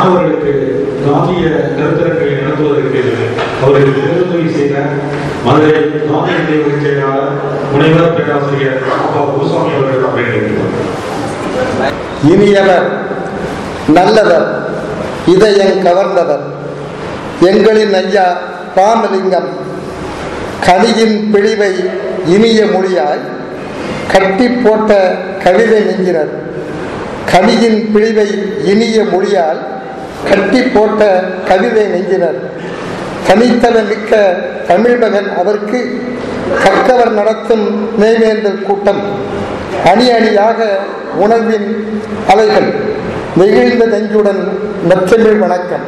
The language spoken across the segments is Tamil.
மாணவர்களுக்கு காந்திய கருத்தரங்களை நடத்துவதற்கு அவருக்கு பெருந்துதவி செய்த மதுரை காந்தி நினைவு செயலாளர் முனைவர் பேராசிரியர் அப்பா குருசாமி அவர்கள் வேண்டியிருக்கிறார் இனியவர் நல்லவர் இதயம் கவர்ந்தவர் எங்களின் ஐயா ராமலிங்கம் கனியின் பிழிவை இனிய மொழியாய் கட்டி போட்ட கவிதை நெஞ்சினர் கனியின் பிழிவை இனிய மொழியால் கட்டி போட்ட கவிதை நெஞ்சினர் தனித்தல மிக்க தமிழ் மகன் அவருக்கு கற்கவர் நடத்தும் நெய்வேந்தல் கூட்டம் அணி அணியாக உணர்வின் அலைகள் நெகிழ்ந்த நெஞ்சுடன் நற்றமிழ் வணக்கம்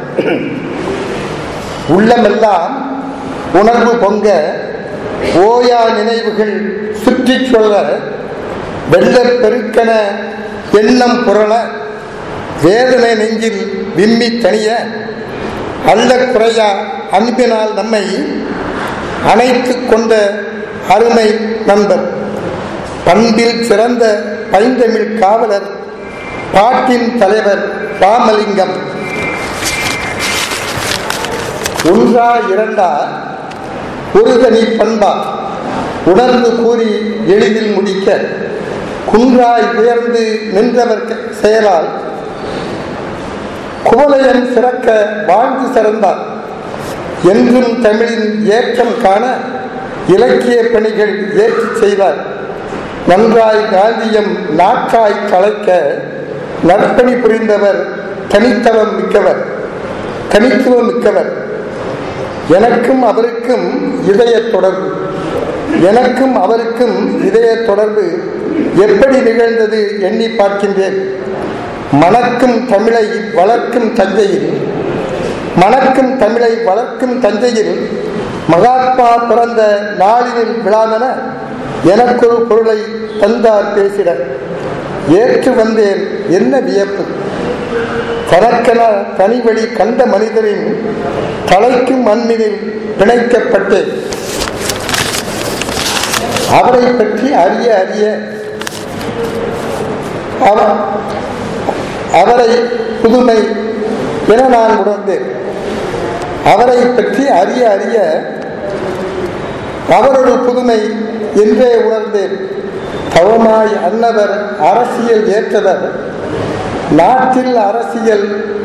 உள்ளமெல்லாம் உணர்வு பொங்க ஓயா நினைவுகள் சுற்றிச் சொல்ல வெள்ளப் பெருக்கென எண்ணம் புரள வேதனை நெஞ்சில் விம்மி தனிய அல்ல குறையா அன்பினால் நம்மை அணைத்துக் கொண்ட அருமை நண்பர் பண்பில் சிறந்த பைந்தமிழ் காவலர் பாட்டின் தலைவர் ராமலிங்கம் ஒன்றா இரண்டா ஒரு தனி பண்பா உணர்ந்து கூறி எளிதில் முடிக்க குன்றாய் உயர்ந்து நின்றவர் செயலால் குவலயம் சிறக்க வாழ்ந்து சிறந்தார் என்றும் தமிழின் ஏற்றம் காண இலக்கிய பணிகள் ஏற்று செய்தார் நன்றாய் காந்தியம் நாக்காய் கலைக்க நற்பணி புரிந்தவர் தனித்தவம் மிக்கவர் தனித்துவம் மிக்கவர் எனக்கும் அவருக்கும் இதய தொடர்பு எனக்கும் அவருக்கும் இதய தொடர்பு எப்படி நிகழ்ந்தது எண்ணி பார்க்கின்றேன் மணக்கும் தமிழை வளர்க்கும் தஞ்சையில் மணக்கும் தமிழை வளர்க்கும் தஞ்சையில் மகாத்மா பிறந்த நாளினில் விழாமென எனக்கொரு பொருளை தந்தார் பேசிட ஏற்று வந்தேன் என்ன வியப்பு தனக்கென தனிவழி கண்ட மனிதரின் தலைக்கும் மண்ணினில் பிணைக்கப்பட்டேன் அவரை பற்றி அறிய அறிய அவ- அவரை புதுமை என நான் உணர்ந்தேன் அவரை பற்றி அறிய அறிய அவரொரு புதுமை என்றே உணர்ந்தேன் தவமாய் அன்னவர் அரசியல் ஏற்றவர் நாட்டில் அரசியல்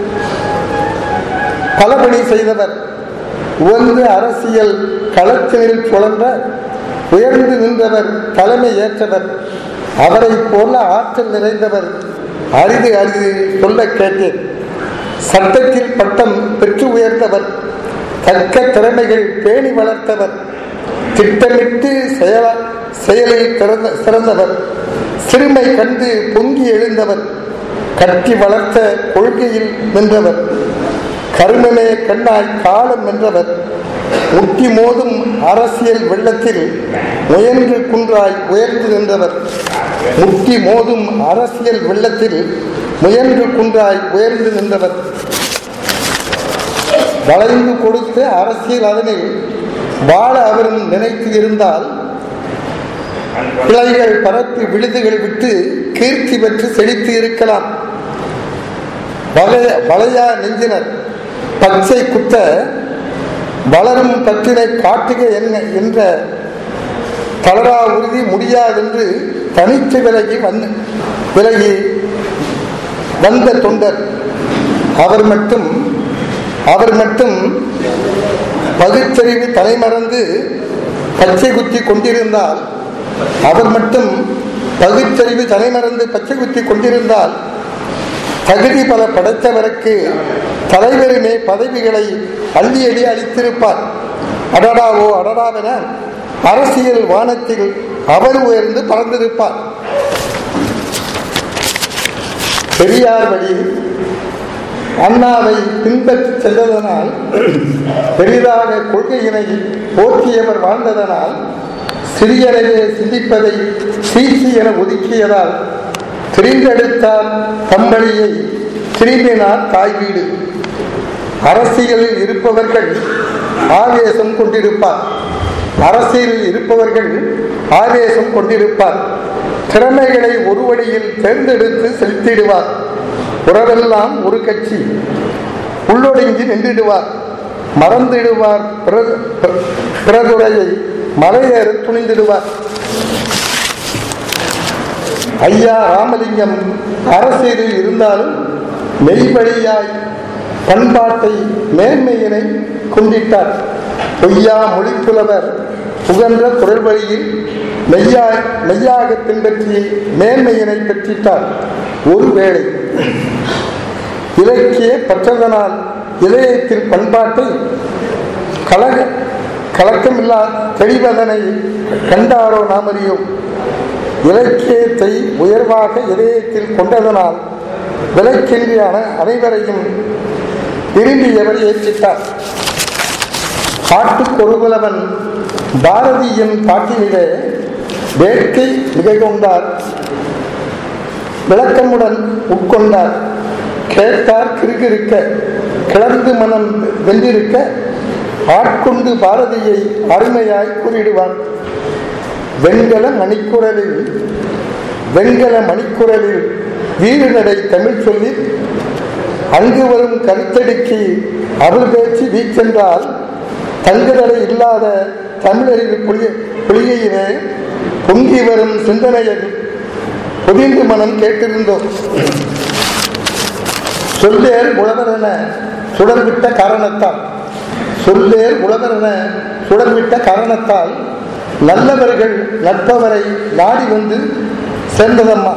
பலபடி செய்தவர் உவந்து அரசியல் களத்தினில் சுழன்ற உயர்ந்து நின்றவர் தலைமை ஏற்றவர் அவரை போல ஆற்றல் நிறைந்தவர் அரிது அரிது சொல்ல கேட்டேன் சட்டத்தில் பட்டம் பெற்று உயர்ந்தவர் தக்க திறமைகள் பேணி வளர்த்தவர் திட்டமிட்டு செயல செயலில் திறந்த சிறந்தவர் சிறுமை கண்டு பொங்கி எழுந்தவர் கட்டி வளர்த்த கொள்கையில் நின்றவர் கருமமே கண்ணாய் காலம் வென்றவர் முட்டி மோதும் அரசியல் வெள்ளத்தில் முயன்று குன்றாய் உயர்ந்து நின்றவர் முட்டி மோதும் அரசியல் வெள்ளத்தில் முயன்று குன்றாய் உயர்ந்து நின்றவர் வளைந்து கொடுத்து அரசியல் அதனில் வாழ அவரும் நினைத்து இருந்தால் கிளைகள் பரப்பி விழுதுகள் விட்டு கீர்த்தி பெற்று செழித்து இருக்கலாம் வளைய வளையா நெஞ்சினர் பச்சை குத்த வளரும் பற்றினை காட்டுக என்ன என்ற தளரா உறுதி முடியாதென்று தனித்து விலகி வந்து விலகி வந்த தொண்டர் அவர் மட்டும் அவர் மட்டும் பகுத்தறிவு தலைமறந்து பச்சை குத்தி கொண்டிருந்தால் அவர் மட்டும் பகுத்தறிவு தலைமறந்து பச்சை குத்தி கொண்டிருந்தால் தகுதி பல படைத்தவருக்கு தலைவருமே பதவிகளை அள்ளி அடி அளித்திருப்பார் அடடாவோ அடடாவென அரசியல் வானத்தில் அவர் உயர்ந்து பறந்திருப்பார் பெரியார் வழி அண்ணாவை பின்பற்றி சென்றதனால் பெரிதாக கொள்கையினை போற்றியவர் வாழ்ந்ததனால் சிறியனவே சிந்திப்பதை சீசி என ஒதுக்கியதால் திரிந்தெடுத்தார் தம்பளியை திரும்பினார் தாய் வீடு அரசியலில் இருப்பவர்கள் ஆவேசம் கொண்டிருப்பார் அரசியலில் இருப்பவர்கள் ஆவேசம் கொண்டிருப்பார் திறமைகளை ஒரு வழியில் தேர்ந்தெடுத்து செலுத்திடுவார் உறவெல்லாம் ஒரு கட்சி உள்ளொடுங்கி நின்றிடுவார் மறந்திடுவார் பிற- பிற- பிறதுரையை மலையேற துணிந்திடுவார் ஐயா ராமலிங்கம் அரசியலில் இருந்தாலும் மெய்வழியாய் பண்பாட்டை மேன்மையினை கொண்டிட்டார் பொய்யா மொழிப்புலவர் புகன்ற குரல் வழியில் மெய்யா மெய்யாக பின்பற்றி மேன்மையினை பெற்றிட்டார் ஒருவேளை இலக்கிய பற்றதனால் இளையத்தில் பண்பாட்டை கலக கலக்கமில்லா தெளிவதனை கண்டாரோ நாமறியோம் இலக்கியத்தை உயர்வாக இதயத்தில் கொண்டதனால் விலக்கின்றி அன- அனைவரையும் விரும்பியவர் ஏற்றிட்டார் காட்டுக் கொருகுலவன் பாரதியின் பாட்டினிலே வேட்கை மிக கொண்டார் விளக்கமுடன் உட்கொண்டார் கேட்டார் கிறுகிருக்க கிளர்ந்து மனம் வென்றிருக்க ஆட்கொண்டு பாரதியை அருமையாய் கூறிடுவார் வெண்கல மணிக்குரலில் வெண்கல மணிக்குரலில் வீறுநடை தமிழ் சொல்லி அங்கு வரும் கருத்தடிக்கு அவள் பேச்சு வீச்சென்றால் தங்குதடை இல்லாத தமிழறிவு புளிய புளிகையிலே பொங்கி வரும் சிந்தனையில் பொதிந்து மனம் கேட்டிருந்தோம் சொல்லேர் உழவரென சுடர்விட்ட காரணத்தால் சொல்லேர் உழவரென சுடர்விட்ட காரணத்தால் நல்லவர்கள் நட்பவரை நாடி வந்து சேர்ந்ததம்மா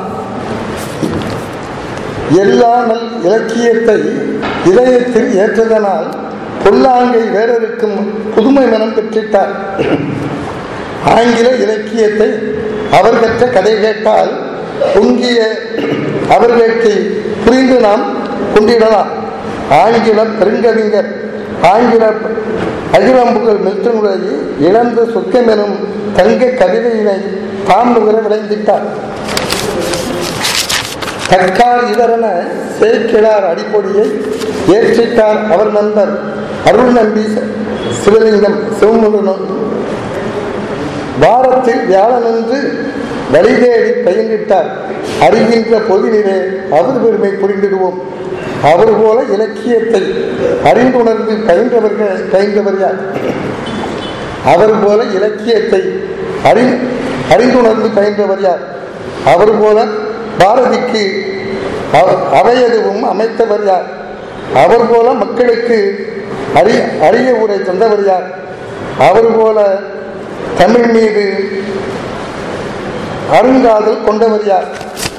எல்லா நல் இலக்கியத்தை இதயத்தில் ஏற்றதனால் பொல்லாங்கை வேறொருக்கும் புதுமை மனம் பெற்றிட்டார் ஆங்கில இலக்கியத்தை அவர் கற்ற கதை கேட்டால் பொங்கிய அவர் வேட்கை புரிந்து நாம் கொண்டிடலாம் ஆங்கில பெருங்கவிஞர் ஆங்கில அகிலம்புகள் மில்டனுடைய இழந்த சொக்கம் எனும் தங்க கவிதையினை தாம் நுகர விளைந்திட்டார் தற்கால் இதரென சேக்கிழார் அடிப்பொடியை ஏற்றிட்டார் அவர் நண்பர் அருள் நம்பி சிவலிங்கம் சிவமுருகன் வாரத்தில் வியாழனன்று வழி தேடி பயின்றிட்டார் அறிகின்ற பொதினிலே அவர் பெருமை புரிந்திடுவோம் அவர் போல இலக்கியத்தை அறிந்துணர்ந்து பயின்றவர்கள் பயின்றவர் யார் அவர் போல இலக்கியத்தை அறி அறிந்துணர்ந்து பயின்றவர் யார் அவர் போல பாரதிக்கு அவ- அவையதுவும் அமைத்தவர் யார் அவர் போல மக்களுக்கு அறி அரிய உரை தந்தவர் யார் அவர் போல தமிழ் மீது அருங்காதல் கொண்டவர் யார்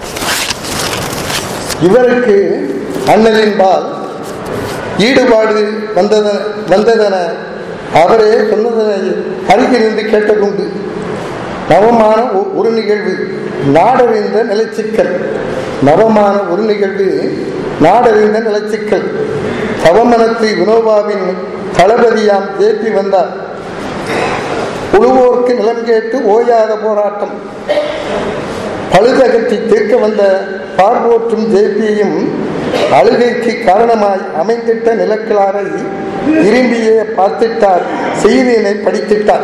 இவருக்கு அண்ணலின்பால் ஈடுபாடு வந்தத வந்ததென அவரே சொன்னதனை அருகிலிருந்து கேட்டதுண்டு நவமான ஒ- ஒரு நிகழ்வு நாடறிந்த நிலச்சிக்கல் நவமான ஒரு நிகழ்வு நாடறிந்த நிலச்சிக்கல் தவமனத்து வினோபாவின் தளபதியாம் ஜேபி வந்தார் உழுவோர்க்கு நிலம் கேட்டு ஓயாத போராட்டம் பழுதகற்றி தீர்க்க வந்த பார்வோற்றும் ஜேபியையும் அழுகைக்கு காரணமாய் அமைந்திட்ட நிலக்கிழாரை விரும்பியே பார்த்திட்டார் செய்தியினை படித்திட்டார்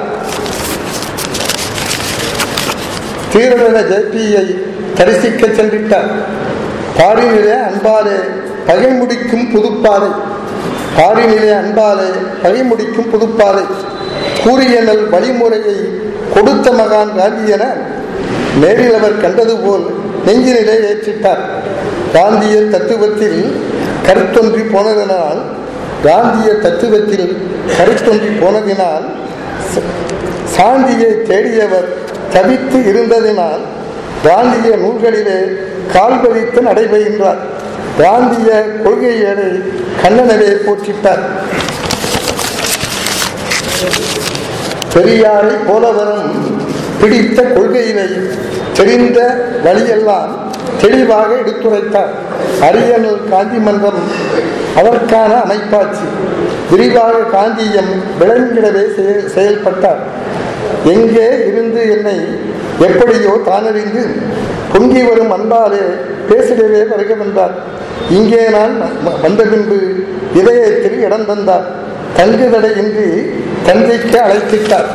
தீரன ஜேபியை தரிசிக்க சென்றிட்டார் பாரினிலே அன்பாலே பகை முடிக்கும் புதுப்பாறை பாரினிலே அன்பாலே பகை முடிக்கும் புதுப்பாறை கூறிய நல் வழிமுறையை கொடுத்த மகான் காந்தி என நேரில் அவர் கண்டது போல் நெஞ்சினிலே ஏற்றிட்டார் காந்திய தத்துவத்தில் கருத்தொன்றி போனதனால் காந்திய தத்துவத்தில் கருத்தொன்றி போனதினால் ச- சாந்தியை தேடியவர் தவித்து இருந்ததினால் காந்திய நூல்களிலே கால்பதித்து நடைபெறுகின்றார் காந்திய கொள்கையை கண்ணனவே போற்றிட்டார் பெரியாரை போலவரும் பிடித்த கொள்கையினை தெரிந்த வழியெல்லாம் தெளிவாக எடுத்துரைத்தார் அரியணல் காந்தி மன்றம் அதற்கான அமைப்பாட்சி விரிவாக காந்தியம் விளங்கிடவே செயல்- செயல்பட்டார் எங்கே இருந்து என்னை எப்படியோ தானறிந்து பொங்கி வரும் அன்பாலே பேசிடவே வருக வந்தார் இங்கே நான் வ- வந்த பின்பு இதயத்தில் இடம் தந்தார் தங்குதடையின்றி தந்தைக்கு அழைத்திட்டார்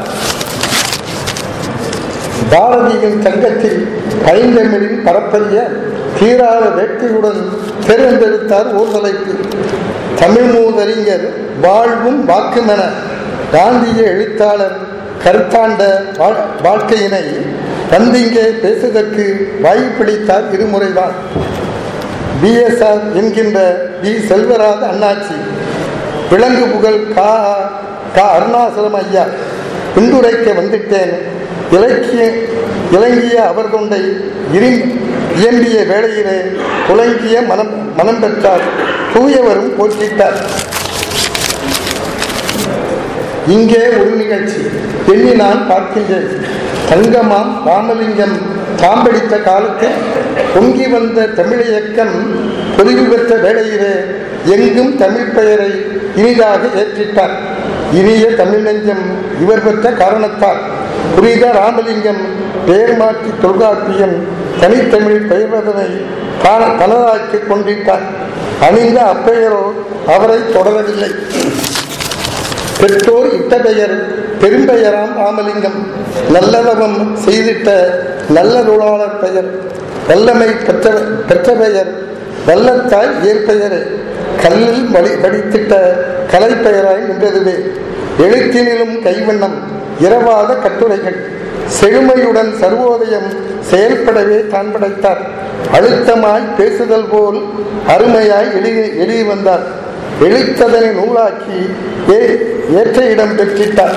பாரதியின் தங்கத்தில் பைந்தமிழின் பரப்பறிய தீராத வேட்கையுடன் பெருந்தெடுத்தார் ஓர் தலைப்பு தமிழ் மூதறிஞர் வாழ்வும் வாக்குமென காந்திய எழுத்தாளர் கருத்தாண்ட வா- வாழ்க்கையினை வந்திங்கே பேசுவதற்கு வாய்ப்பிடித்தார் இருமுறைதான் பிஎஸ்ஆர் என்கின்ற பி செல்வராஜ் அண்ணாச்சி விலங்கு புகழ் கா கா அருணாசலம் ஐயா பின்துரைக்க வந்துட்டேன் இலக்கிய இலங்கிய அவர் கொண்டை இரி இயம்பிய வேளையிலே துலங்கிய மனம் மனம் பெற்றார் தூயவரும் போற்றிட்டார் இங்கே ஒரு நிகழ்ச்சி எண்ணி நான் பார்க்கின்றேன் தங்கமாம் ராமலிங்கம் தாம்படித்த காலத்தில் பொங்கி வந்த தமிழ் இயக்கம் பொலிவு பெற்ற வேளையிலே எங்கும் தமிழ் பெயரை இனிதாக ஏற்றிட்டார் இனிய தமிழ் நெஞ்சம் இவர் பெற்ற காரணத்தால் புரித ராமலிங்கம் பெயர் மாற்றி தொல்காப்பியம் தனித்தமிழ் பெயர்வதனை காண- தனதாக்கிக் கொண்டிட்டார் அணிந்த அப்பெயரோ அவரை தொடரவில்லை பெற்றோர் இட்ட பெயர் பெரும்பெயராம் ராமலிங்கம் நல்லதவம் செய்திட்ட நல்லருளாளர் பெயர் வல்லமை பெற்ற பெற்ற பெயர் வல்லத்தாய் இயற்பெயரே கல்லில் வடி படித்திட்ட கலைப்பெயராய் நின்றதுவே எழுத்தினிலும் கைவண்ணம் இரவாத கட்டுரைகள் செழுமையுடன் சர்வோதயம் செயல்படவே தான் படைத்தார் அழுத்தமாய் பேசுதல் போல் அருமையாய் எழுதி எழுதி வந்தார் எழுத்ததனை நூலாக்கி ஏ- ஏற்ற இடம் பெற்றிட்டார்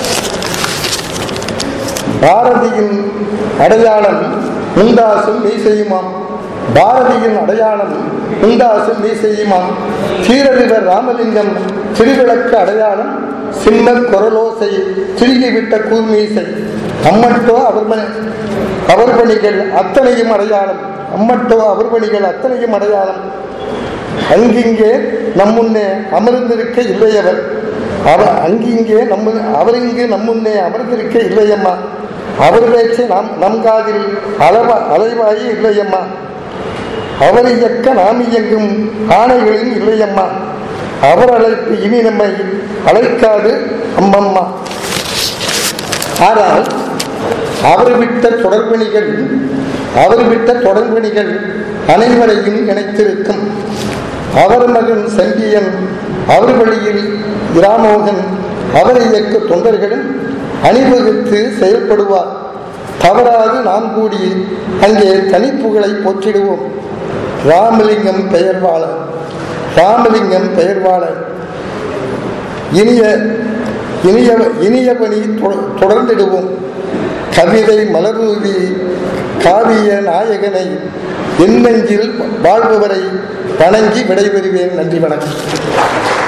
பாரதியின் அடையாளம் முந்தாசும் நீ செய்யுமாம் பாரதியின் அடையாளம் முந்தாசும் நீ செய்யுமாம் சீரறிவர் ராமலிங்கம் திருவிளக்கு அடையாளம் சிம்ம குரலோசை திருகிவிட்ட கூர்மீசை அம்மட்டோ அவர் ம- அவர் பணிகள் அத்தனையும் அடையாளம் அம்மட்டோ அவர் பணிகள் அத்தனையும் அடையாளம் அங்கிங்கே நம்முன்னே அமர்ந்திருக்க இல்லையவர் அவர் அங்கிங்கே நம்ம அவர் இங்கு நம்முன்னே அமர்ந்திருக்க இல்லையம்மா அவர் பேச்சு நம் நம் காதில் அளவ அலைவாயே இல்லையம்மா அவர் இயக்க நாம் இயங்கும் ஆணைகளும் இல்லையம்மா அவர் அழைப்பு இனி நம்மை அழைக்காது அம்மம்மா ஆனால் அவர் விட்ட தொடர்பணிகள் அவர் விட்ட தொடர்பணிகள் அனைவரையும் இணைத்திருக்கும் அவர் மகன் சங்கியன் அவர் வழியில் இராமோகன் அவர் இயக்க தொண்டர்களும் அணிவகுத்து செயல்படுவார் தவறாது நாம் கூடி அங்கே தனிப்புகளை போற்றிடுவோம் ராமலிங்கம் பெயர்வாளர் ராமலிங்கம் பெயர்வாளர் இனிய இனிய இனிய பணி தொ- தொடர்ந்திடுவோம் கவிதை மலர்தூவி காவிய நாயகனை என் நெஞ்சில் வாழ்பவரை வணங்கி விடைபெறுவேன் நன்றி வணக்கம்